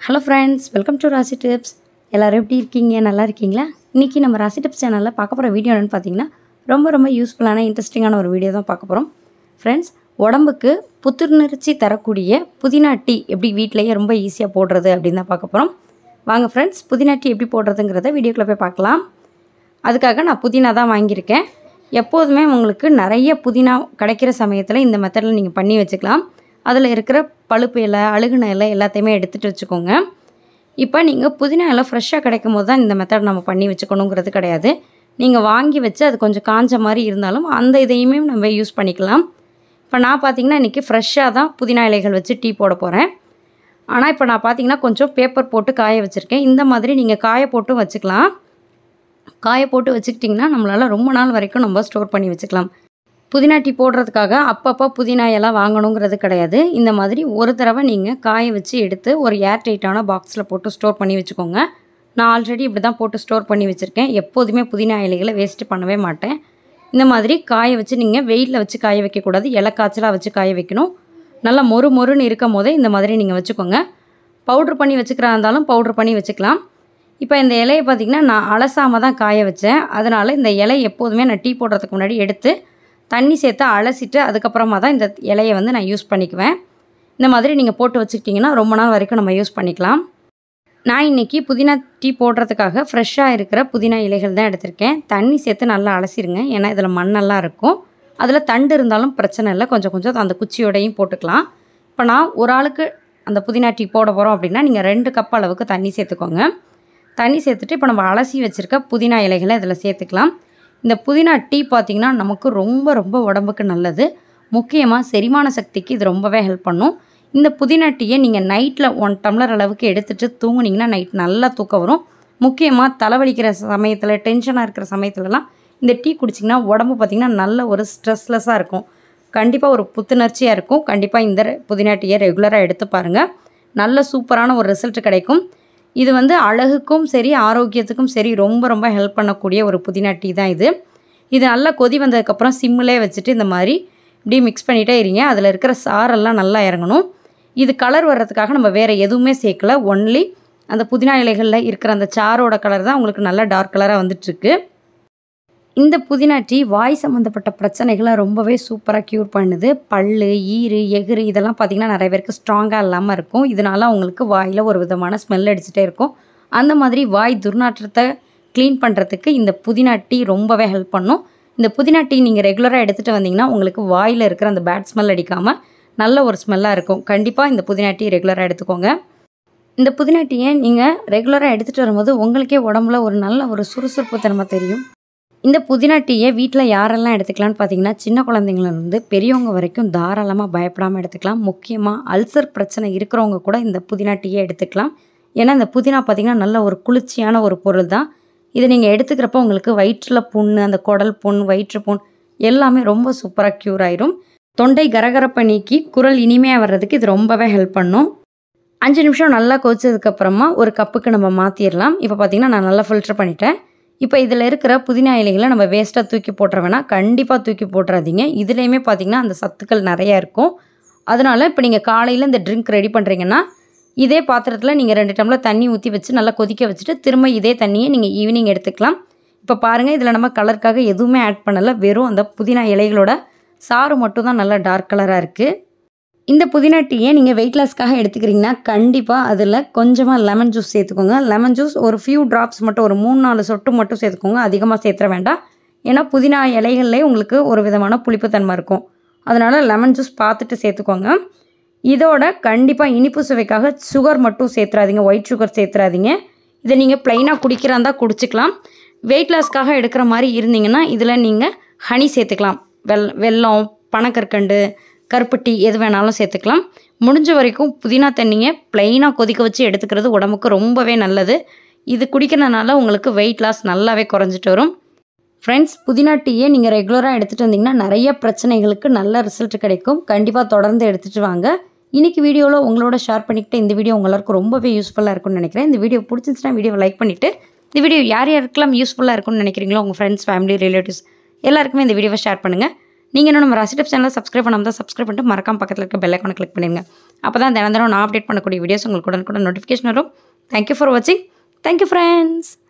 hello friends welcome to Rasi tips எல்லோரும் எப்படி இருக்கீங்க நல்லா இருக்கீங்களா இன்றைக்கி நம்ம ராசி டிப்ஸ் சேனலில் பார்க்க போகிற வீடியோ என்னென்னு பார்த்தீங்கன்னா ரொம்ப ரொம்ப யூஸ்ஃபுல்லான இன்ட்ரெஸ்டிங்கான ஒரு வீடியோ தான் பார்க்க போகிறோம் ஃப்ரெண்ட்ஸ் உடம்புக்கு புத்துணர்ச்சி தரக்கூடிய புதினா டீ எப்படி வீட்டிலேயே ரொம்ப ஈஸியாக போடுறது அப்படின்னு தான் பார்க்க போகிறோம் வாங்க ஃப்ரெண்ட்ஸ் புதினா டீ எப்படி போடுறதுங்கிறத வீடியோக்குள்ளே போய் பார்க்கலாம் அதுக்காக நான் புதினா தான் வாங்கியிருக்கேன் எப்போதுமே உங்களுக்கு நிறைய புதினா கிடைக்கிற சமயத்தில் இந்த மெத்தடில் நீங்கள் பண்ணி வச்சுக்கலாம் அதில் இருக்கிற பழுப்பு இலை அழுகுன இலை எல்லாத்தையுமே எடுத்துகிட்டு வச்சுக்கோங்க இப்போ நீங்கள் புதினா இலை ஃப்ரெஷ்ஷாக கிடைக்கும் போது தான் இந்த மெத்தட் நம்ம பண்ணி வச்சுக்கணுங்கிறது கிடையாது நீங்கள் வாங்கி வச்சு அது கொஞ்சம் காஞ்ச மாதிரி இருந்தாலும் அந்த இதையுமே நம்ம யூஸ் பண்ணிக்கலாம் இப்போ நான் பார்த்தீங்கன்னா இன்றைக்கி ஃப்ரெஷ்ஷாக தான் புதினா இலைகள் வச்சு டீ போட போகிறேன் ஆனால் இப்போ நான் பார்த்தீங்கன்னா கொஞ்சம் பேப்பர் போட்டு காய வச்சுருக்கேன் இந்த மாதிரி நீங்கள் காய போட்டும் வச்சுக்கலாம் காய போட்டு வச்சுக்கிட்டிங்கன்னா நம்மளால் ரொம்ப நாள் வரைக்கும் நம்ம ஸ்டோர் பண்ணி வச்சுக்கலாம் புதினா டீ போடுறதுக்காக அப்பப்போ புதினா எல்லாம் வாங்கணுங்கிறது கிடையாது இந்த மாதிரி ஒரு தடவை நீங்கள் காய வச்சு எடுத்து ஒரு ஏர் டைட்டான பாக்ஸில் போட்டு ஸ்டோர் பண்ணி வச்சுக்கோங்க நான் ஆல்ரெடி இப்படி தான் போட்டு ஸ்டோர் பண்ணி வச்சுருக்கேன் எப்போதுமே புதினா இலைகளை வேஸ்ட்டு பண்ணவே மாட்டேன் இந்த மாதிரி காய வச்சு நீங்கள் வெயிலில் வச்சு காய வைக்கக்கூடாது இலை காய்ச்சலாக வச்சு காய வைக்கணும் நல்லா மொறு மொறுன்னு இருக்கும் போதே இந்த மாதிரி நீங்கள் வச்சுக்கோங்க பவுட்ரு பண்ணி வச்சுக்கிறா இருந்தாலும் பவுட்ரு பண்ணி வச்சுக்கலாம் இப்போ இந்த இலையை பார்த்திங்கன்னா நான் அலசாமல் தான் காய வச்சேன் அதனால் இந்த இலை எப்போதுமே நான் டீ போடுறதுக்கு முன்னாடி எடுத்து தண்ணி சேர்த்து அலசிட்டு அதுக்கப்புறமா தான் இந்த இலையை வந்து நான் யூஸ் பண்ணிக்குவேன் இந்த மாதிரி நீங்கள் போட்டு வச்சுக்கிட்டிங்கன்னா ரொம்ப நாள் வரைக்கும் நம்ம யூஸ் பண்ணிக்கலாம் நான் இன்றைக்கி புதினா டீ போடுறதுக்காக ஃப்ரெஷ்ஷாக இருக்கிற புதினா இலைகள் தான் எடுத்திருக்கேன் தண்ணி சேர்த்து நல்லா அலசிடுங்க ஏன்னா இதில் மண்ணெல்லாம் இருக்கும் அதில் தண்டு இருந்தாலும் பிரச்சனை இல்லை கொஞ்சம் கொஞ்சம் அந்த குச்சியோடையும் போட்டுக்கலாம் இப்போ நான் ஒரு ஆளுக்கு அந்த புதினா டீ போட போகிறோம் அப்படின்னா நீங்கள் ரெண்டு கப் அளவுக்கு தண்ணி சேர்த்துக்கோங்க தண்ணி சேர்த்துட்டு இப்போ நம்ம அலசி வச்சுருக்க புதினா இலைகளை இதில் சேர்த்துக்கலாம் இந்த புதினா டீ பார்த்திங்கன்னா நமக்கு ரொம்ப ரொம்ப உடம்புக்கு நல்லது முக்கியமாக செரிமான சக்திக்கு இது ரொம்பவே ஹெல்ப் பண்ணும் இந்த புதினா டீயை நீங்கள் நைட்டில் ஒன் டம்ளர் அளவுக்கு எடுத்துகிட்டு தூங்குனீங்கன்னா நைட் நல்லா தூக்கம் வரும் முக்கியமாக தலைவலிக்கிற சமயத்தில் டென்ஷனாக இருக்கிற சமயத்துலலாம் இந்த டீ குடிச்சிங்கன்னா உடம்பு பார்த்திங்கன்னா நல்ல ஒரு ஸ்ட்ரெஸ்லெஸ்ஸாக இருக்கும் கண்டிப்பாக ஒரு புத்துணர்ச்சியாக இருக்கும் கண்டிப்பாக இந்த புதினா டீயை ரெகுலராக எடுத்து பாருங்கள் நல்ல சூப்பரான ஒரு ரிசல்ட் கிடைக்கும் இது வந்து அழகுக்கும் சரி ஆரோக்கியத்துக்கும் சரி ரொம்ப ரொம்ப ஹெல்ப் பண்ணக்கூடிய ஒரு புதினா டீ தான் இது இது நல்லா கொதி வந்ததுக்கப்புறம் சிம்மிலே வச்சுட்டு இந்த மாதிரி இப்படி மிக்ஸ் பண்ணிகிட்டே இருங்க அதில் இருக்கிற சாரெல்லாம் நல்லா இறங்கணும் இது கலர் வர்றதுக்காக நம்ம வேறு எதுவுமே சேர்க்கல ஒன்லி அந்த புதினா இலைகளில் இருக்கிற அந்த சாரோட கலர் தான் உங்களுக்கு நல்லா டார்க் கலராக வந்துட்டுருக்கு இந்த புதினா டீ வாய் சம்மந்தப்பட்ட பிரச்சனைகளை ரொம்பவே சூப்பராக க்யூர் பண்ணுது பல் ஈறு எகிறு இதெல்லாம் பார்த்திங்கன்னா நிறைய பேருக்கு ஸ்ட்ராங்காக இல்லாமல் இருக்கும் இதனால் அவங்களுக்கு வாயில் ஒரு விதமான ஸ்மெல் அடிச்சுட்டே இருக்கும் அந்த மாதிரி வாய் துர்நாற்றத்தை க்ளீன் பண்ணுறதுக்கு இந்த புதினா டீ ரொம்பவே ஹெல்ப் பண்ணும் இந்த புதினா டீ நீங்கள் ரெகுலராக எடுத்துகிட்டு வந்தீங்கன்னா உங்களுக்கு வாயில் இருக்கிற அந்த பேட் ஸ்மெல் அடிக்காமல் நல்ல ஒரு ஸ்மெல்லாக இருக்கும் கண்டிப்பாக இந்த புதினா டீ ரெகுலராக எடுத்துக்கோங்க இந்த புதினா டீயை நீங்கள் ரெகுலராக எடுத்துகிட்டு வரும்போது உங்களுக்கே உடம்புல ஒரு நல்ல ஒரு சுறுசுறுப்பு தன்மை தெரியும் இந்த புதினா டீயை வீட்டில் யாரெல்லாம் எடுத்துக்கலாம்னு பார்த்தீங்கன்னா சின்ன குழந்தைங்கள்லேருந்து பெரியவங்க வரைக்கும் தாராளமாக பயப்படாமல் எடுத்துக்கலாம் முக்கியமாக அல்சர் பிரச்சனை இருக்கிறவங்க கூட இந்த புதினா டீயை எடுத்துக்கலாம் ஏன்னா இந்த புதினா பார்த்திங்கன்னா நல்ல ஒரு குளிர்ச்சியான ஒரு பொருள் தான் இதை நீங்கள் எடுத்துக்கிறப்போ உங்களுக்கு வயிற்றில் புண்ணு அந்த குடல் புண் வயிற்று புண் எல்லாமே ரொம்ப சூப்பராக க்யூர் ஆயிரும் தொண்டை கரகரப்பை நீக்கி குரல் இனிமையாக வர்றதுக்கு இது ரொம்பவே ஹெல்ப் பண்ணும் அஞ்சு நிமிஷம் நல்லா கொதிச்சதுக்கப்புறமா ஒரு கப்புக்கு நம்ம மாற்றிடலாம் இப்போ பார்த்திங்கன்னா நான் நல்லா ஃபில்டர் பண்ணிட்டேன் இப்போ இதில் இருக்கிற புதினா இலைகளை நம்ம வேஸ்ட்டாக தூக்கி போட்டுற வேணால் கண்டிப்பாக தூக்கி போட்டுறாதீங்க இதுலேயுமே பார்த்திங்கன்னா அந்த சத்துக்கள் நிறையா இருக்கும் அதனால் இப்போ நீங்கள் காலையில் இந்த ட்ரிங்க் ரெடி பண்ணுறீங்கன்னா இதே பாத்திரத்தில் நீங்கள் ரெண்டு டம்ளர் தண்ணி ஊற்றி வச்சு நல்லா கொதிக்க வச்சுட்டு திரும்ப இதே தண்ணியை நீங்கள் ஈவினிங் எடுத்துக்கலாம் இப்போ பாருங்கள் இதில் நம்ம கலருக்காக எதுவுமே ஆட் பண்ணலை வெறும் அந்த புதினா இலைகளோட சாறு மட்டும் தான் நல்லா டார்க் கலராக இருக்குது இந்த புதினா டீயை நீங்கள் வெயிட் லாஸ்க்காக எடுத்துக்கிறீங்கன்னா கண்டிப்பாக அதில் கொஞ்சமாக லெமன் ஜூஸ் சேர்த்துக்கோங்க லெமன் ஜூஸ் ஒரு ஃபியூ ட்ராப்ஸ் மட்டும் ஒரு மூணு நாலு சொட்டு மட்டும் சேர்த்துக்கோங்க அதிகமாக சேர்த்துற வேண்டாம் ஏன்னா புதினா இலைகள்லேயே உங்களுக்கு ஒரு விதமான புளிப்புத்தன்மை இருக்கும் அதனால் லெமன் ஜூஸ் பார்த்துட்டு சேர்த்துக்கோங்க இதோட கண்டிப்பாக இனிப்பு சுவைக்காக சுகர் மட்டும் சேர்த்துறாதீங்க ஒயிட் சுகர் சேர்த்துறாதீங்க இதை நீங்கள் ப்ளைனாக குடிக்கிறா இருந்தால் குடிச்சிக்கலாம் வெயிட் லாஸ்க்காக எடுக்கிற மாதிரி இருந்தீங்கன்னா இதில் நீங்கள் ஹனி சேர்த்துக்கலாம் வெல் வெல்லம் பனக்கற்கண்டு கருப்பட்டி எது வேணாலும் சேர்த்துக்கலாம் முடிஞ்ச வரைக்கும் புதினா தண்ணியை ப்ளைனாக கொதிக்க வச்சு எடுத்துக்கிறது உடம்புக்கு ரொம்பவே நல்லது இது குடிக்கிறதுனால உங்களுக்கு வெயிட் லாஸ் நல்லாவே குறைஞ்சிட்டு வரும் ஃப்ரெண்ட்ஸ் புதினா டீயை நீங்கள் ரெகுலராக எடுத்துகிட்டு வந்தீங்கன்னா நிறைய பிரச்சனைகளுக்கு நல்ல ரிசல்ட் கிடைக்கும் கண்டிப்பாக தொடர்ந்து எடுத்துகிட்டு வாங்க இன்றைக்கி வீடியோவில் உங்களோட ஷேர் பண்ணிக்கிட்டு இந்த வீடியோ உங்களுக்கு ரொம்பவே யூஸ்ஃபுல்லாக இருக்கும்னு நினைக்கிறேன் இந்த வீடியோ பிடிச்சிருந்துச்சுன்னா வீடியோவை லைக் பண்ணிவிட்டு இந்த வீடியோ யார் யாருக்கெல்லாம் யூஸ்ஃபுல்லாக இருக்கும்னு நினைக்கிறீங்களோ உங்கள் ஃப்ரெண்ட்ஸ் ஃபேமிலி ரிலேட்டிவ்ஸ் எல்லாருக்குமே இந்த வீடியோவை ஷேர் பண்ணுங்கள் நீங்கள் இன்னும் நம்ம ராசி டிப்ஸ் சேனலை சப்ஸ்கிரைப் பண்ணாமல் தான் சப்ஸ்கிரைப் பண்ணிட்டு மறக்காம பக்கத்தில் இருக்க பெல் ஐக்கானை கிளிக் பண்ணிடுங்க அப்போ தான் தினம் தினம் நான் அப்டேட் பண்ணக்கூடிய வீடியோஸ் உங்களுக்கு உடனுக்குடன் நோட்டிஃபிகேஷன் வரும் தேங்க்யூ ஃபார் வாட்சிங் தேங்க்யூ ஃப்ரெண்ட்ஸ்